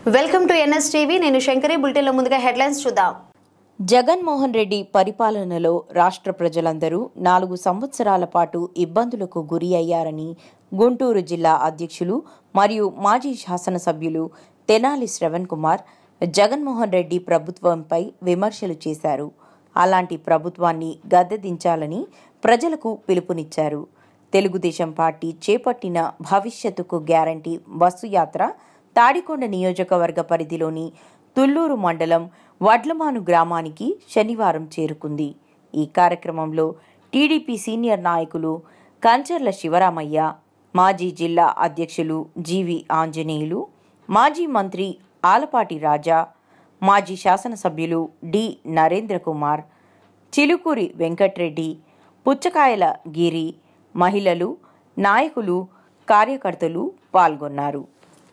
welcome to NS TV నేను శంకరి బులెటిన్లో ముందుగా హెడ్లైన్స్ చూద్దాం జగన్మోహన్ రెడ్డి పరిపాలనలో రాష్ట్ర ప్రజలందరూ నాలుగు సంవత్సరాల పాటు ఇబ్బందులకు గురి అయ్యారని గుంటూరు జిల్లా అధ్యక్షులు మరియు మాజీ శాసనసభ్యులు తెనాలి శ్రవణ్ కుమార్ జగన్మోహన్ రెడ్డి ప్రభుత్వంపై విమర్శలు చేశారు అలాంటి ప్రభుత్వాన్ని గద్దెదించాలని ప్రజలకు పిలుపునిచ్చారు తెలుగుదేశం పార్టీ చేపట్టిన భవిష్యత్తుకు గ్యారంటీ బస్సు యాత్ర తాడికొండ నియోజకవర్గ పరిధిలోని తుళ్లూరు మండలం వడ్లమాను గ్రామానికి శనివారం చేరుకుంది ఈ కార్యక్రమంలో టీడీపీ సీనియర్ నాయకులు కంచర్ల శివరామయ్య మాజీ జిల్లా అధ్యక్షులు జీవి ఆంజనేయులు మాజీ మంత్రి ఆలపాటి రాజా మాజీ శాసనసభ్యులు డి నరేంద్ర కుమార్ చిలుకూరి వెంకట్రెడ్డి పుచ్చకాయల గిరి మహిళలు నాయకులు కార్యకర్తలు పాల్గొన్నారు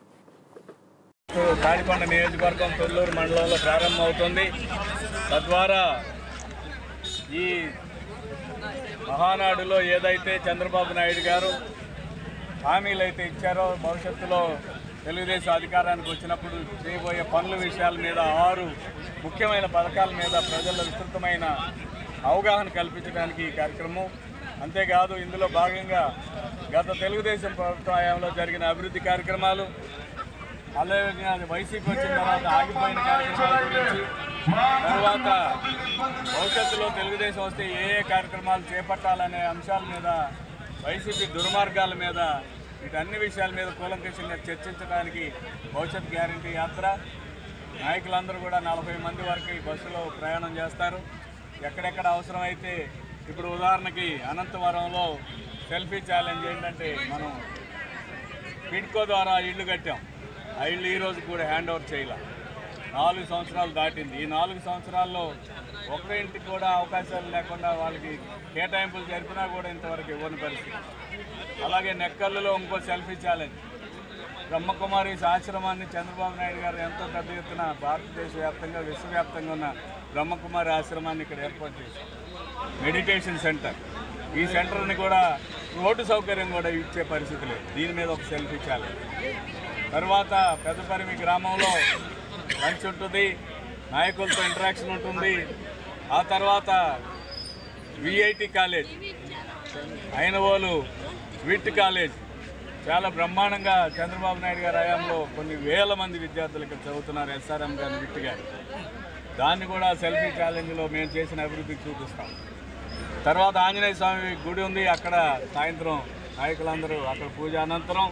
తాడికొండ నియోజకవర్గం తొల్లూరు మండలంలో ప్రారంభమవుతుంది తద్వారా ఈ మహానాడులో ఏదైతే చంద్రబాబు నాయుడు గారు హామీలు అయితే ఇచ్చారో భవిష్యత్తులో తెలుగుదేశం అధికారానికి వచ్చినప్పుడు చేయబోయే పనుల విషయాల మీద ఆరు ముఖ్యమైన పథకాల మీద ప్రజల విస్తృతమైన అవగాహన కల్పించడానికి ఈ కార్యక్రమం అంతేకాదు ఇందులో భాగంగా గత తెలుగుదేశం ప్రభుత్వ హయాంలో జరిగిన అభివృద్ధి కార్యక్రమాలు అలాగే అది వైసీపీ వచ్చిన తర్వాత ఆగిపోయిన కార్యక్రమాల గురించి తర్వాత భవిష్యత్తులో తెలుగుదేశం వస్తే ఏ ఏ కార్యక్రమాలు చేపట్టాలనే అంశాల మీద వైసీపీ దుర్మార్గాల మీద వీటన్ని విషయాల మీద కూలంకషంగా చర్చించడానికి భవిష్యత్ గ్యారంటీ యాత్ర నాయకులందరూ కూడా నలభై మంది వరకు ఈ బస్సులో ప్రయాణం చేస్తారు ఎక్కడెక్కడ అవసరమైతే ఇప్పుడు ఉదాహరణకి అనంతవరంలో సెల్ఫీ ఛాలెంజ్ ఏంటంటే మనం పిడ్కో ద్వారా ఇల్లు కట్టాం ఆ ఇల్లు ఈ రోజు కూడా హ్యాండ్ ఓవర్ చేయాల నాలుగు సంవత్సరాలు దాటింది ఈ నాలుగు సంవత్సరాల్లో ఒక్క ఇంటికి కూడా అవకాశాలు లేకుండా వాళ్ళకి కేటాయింపులు జరిపినా కూడా ఇంతవరకు ఇవ్వని పరిస్థితి అలాగే నెక్కల్లులో ఇంకో సెల్ఫీ ఛాలెంజ్ బ్రహ్మకుమారి ఆశ్రమాన్ని చంద్రబాబు నాయుడు గారు ఎంతో పెద్ద ఎత్తున భారతదేశ వ్యాప్తంగా విశ్వవ్యాప్తంగా ఉన్న బ్రహ్మకుమారి ఆశ్రమాన్ని ఇక్కడ ఏర్పాటు చేశారు మెడిటేషన్ సెంటర్ ఈ సెంటర్ని కూడా రోడ్డు సౌకర్యం కూడా ఇచ్చే పరిస్థితి లేదు దీని మీద ఒక సెల్ఫీ ఛాలెంజ్ తర్వాత పెద్దపరిమి గ్రామంలో లంచ్ ఉంటుంది నాయకులతో ఇంటరాక్షన్ ఉంటుంది ఆ తర్వాత VIT college Ainavolu VIT college చాలా బ్రహ్మాండంగా చంద్రబాబు నాయుడు గారి హయాంలో కొన్ని వేల మంది విద్యార్థులు ఇక్కడ చదువుతున్నారు ఎస్ఆర్ఎం గారు విట్ గారు దాన్ని కూడా సెల్ఫీ ఛాలెంజ్లో మేము చేసిన అభివృద్ధికి చూపిస్తాం తర్వాత ఆంజనేయ స్వామి గుడి ఉంది అక్కడ సాయంత్రం నాయకులందరూ అక్కడ పూజ అనంతరం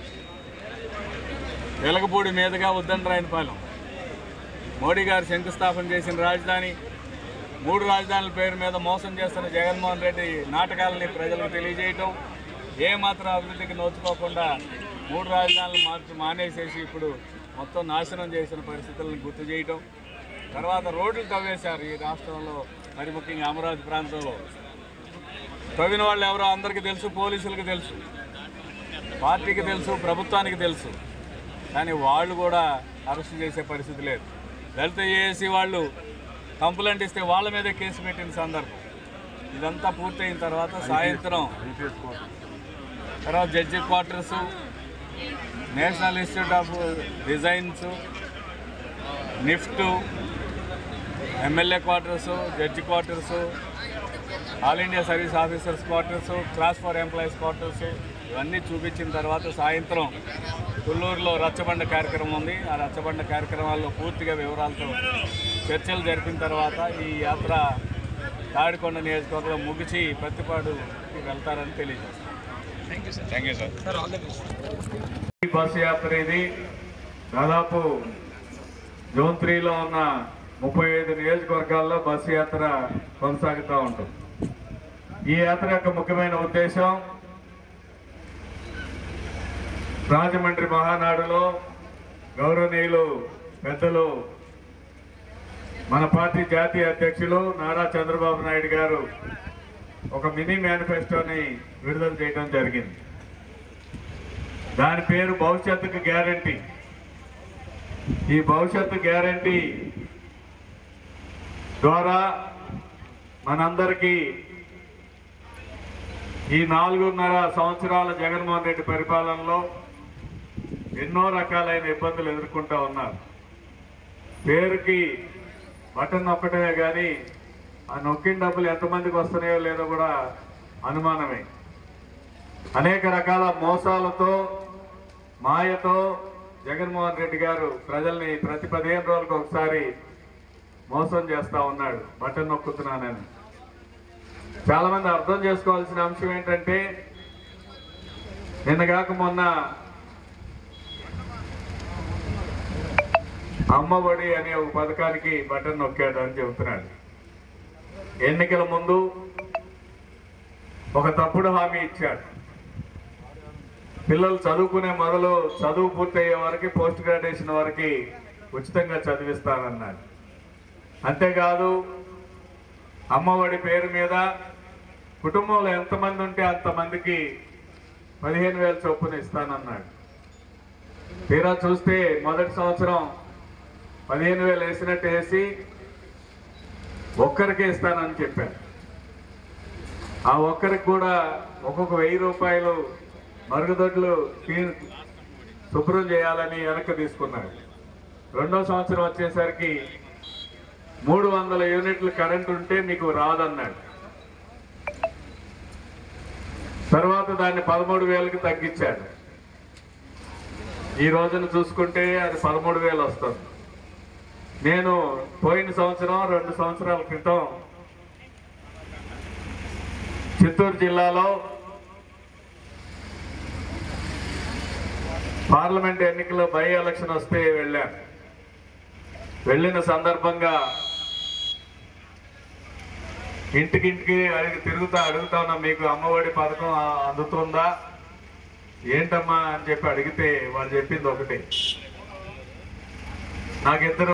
వెలగపూడి మీదుగా ఉద్దండరాయనపాలెం మోడీ గారు శంకుస్థాపన చేసిన రాజధాని మూడు రాజధానుల పేరు మీద మోసం చేస్తున్న జగన్మోహన్ రెడ్డి నాటకాలని ప్రజలకు తెలియజేయటం ఏ మాత్రం అభివృద్ధికి నోచుకోకుండా మూడు రాజధానులు మార్చి మానేసేసి ఇప్పుడు మొత్తం నాశనం చేసిన పరిస్థితులను గుర్తు చేయటం తర్వాత రోడ్లు తవ్వేశారు ఈ రాష్ట్రంలో మరి ముఖ్యంగా అమరావతి ప్రాంతంలో తవ్విన వాళ్ళు ఎవరో అందరికీ తెలుసు పోలీసులకు తెలుసు పార్టీకి తెలుసు ప్రభుత్వానికి తెలుసు కానీ వాళ్ళు కూడా అరెస్ట్ చేసే పరిస్థితి లేదు దళిత ఏఏసీ వాళ్ళు కంప్లైంట్ ఇస్తే వాళ్ళ మీదే కేసు పెట్టిన సందర్భం ఇదంతా పూర్తయిన తర్వాత సాయంత్రం తర్వాత judge quarters National Institute of Designs NIFT MLA quarters judge quarters all India service officers quarters class four employees quarters ఇవన్నీ చూపించిన తర్వాత సాయంత్రం తుళ్ళూరులో రచ్చబండ కార్యక్రమం ఉంది ఆ రచ్చబండ కార్యక్రమాల్లో పూర్తిగా వివరాలతో చర్చలు జరిపిన తర్వాత ఈ యాత్ర తాడికొండ నియోజకవర్గంలో ముగిసి ప్రతిపాడుకి వెళ్తారని తెలియజేస్తాం థ్యాంక్ యూ సార్ ఈ బస్సు యాత్ర ఇది దాదాపు జోన్ త్రీలో ఉన్న ముప్పై ఐదు నియోజకవర్గాల్లో బస్సు యాత్ర కొనసాగుతూ ఉంటుంది ఈ యాత్ర యొక్క ముఖ్యమైన ఉద్దేశం రాజమండ్రి మహానాడులో గౌరవనీయులు పెద్దలు మన పార్టీ జాతీయ అధ్యక్షులు నారా చంద్రబాబు నాయుడు గారు ఒక మినీ మేనిఫెస్టోని విడుదల చేయడం జరిగింది దాని పేరు భవిష్యత్తుకు గ్యారంటీ ఈ భవిష్యత్తు గ్యారంటీ ద్వారా మనందరికీ ఈ నాలుగున్నర సంవత్సరాల జగన్మోహన్ రెడ్డి పరిపాలనలో ఎన్నో రకాలైన ఇబ్బందులు ఎదుర్కొంటూ ఉన్నారు పేరుకి బటన్ నొక్కటమే కానీ ఆ నొక్కిన డబ్బులు ఎంతమందికి వస్తున్నాయో లేదో కూడా అనుమానమే అనేక రకాల మోసాలతో మాయతో జగన్మోహన్ రెడ్డి గారు ప్రజల్ని ప్రతి పదిహేను రోజులకు ఒకసారి మోసం చేస్తా ఉన్నాడు బటన్ నొక్కుతున్నానని చాలా మంది అర్థం చేసుకోవాల్సిన అంశం ఏంటంటే నిన్నగాక మొన్న అమ్మఒడి అనే ఒక పథకానికి బటన్ నొక్కాడు అని చెబుతున్నాడు ఎన్నికల ముందు ఒక తప్పుడు హామీ ఇచ్చాడు పిల్లలు చదువుకునే మొదలు చదువు పూర్తయ్యే వరకు పోస్ట్ గ్రాడ్యుయేషన్ వరకు ఉచితంగా చదివిస్తానన్నాడు అంతేకాదు అమ్మఒడి పేరు మీద కుటుంబంలో ఎంతమంది ఉంటే అంతమందికి పదిహేను వేల చొప్పున ఇస్తానన్నాడు తీరా చూస్తే మొదటి సంవత్సరం పదిహేను వేలు వేసినట్టు వేసి ఒక్కరికే ఇస్తానని చెప్పారు ఆ ఒక్కరికి కూడా ఒక్కొక్క వెయ్యి రూపాయలు మరుగుదొడ్లు క్లీన్ శుభ్రం చేయాలని వెనక్కి తీసుకున్నాడు రెండో సంవత్సరం వచ్చేసరికి మూడు వందల యూనిట్లు కరెంట్ ఉంటే మీకు రాదన్నాడు తర్వాత దాన్ని పదమూడు వేలకి తగ్గించాడు ఈ రోజున చూసుకుంటే అది పదమూడు వేలు వస్తుంది నేను పోయిన సంవత్సరం రెండు సంవత్సరాల క్రితం చిత్తూరు జిల్లాలో పార్లమెంట్ ఎన్నికల్లో బై ఎలక్షన్ వస్తే వెళ్ళాను వెళ్ళిన సందర్భంగా ఇంటికింటికి అడిగి తిరుగుతా అడుగుతా ఉన్నా మీకు అమ్మఒడి పథకం ఆ- అందుతుందా ఏంటమ్మా అని చెప్పి అడిగితే వాళ్ళు చెప్పింది ఒకటే నాకిద్దరు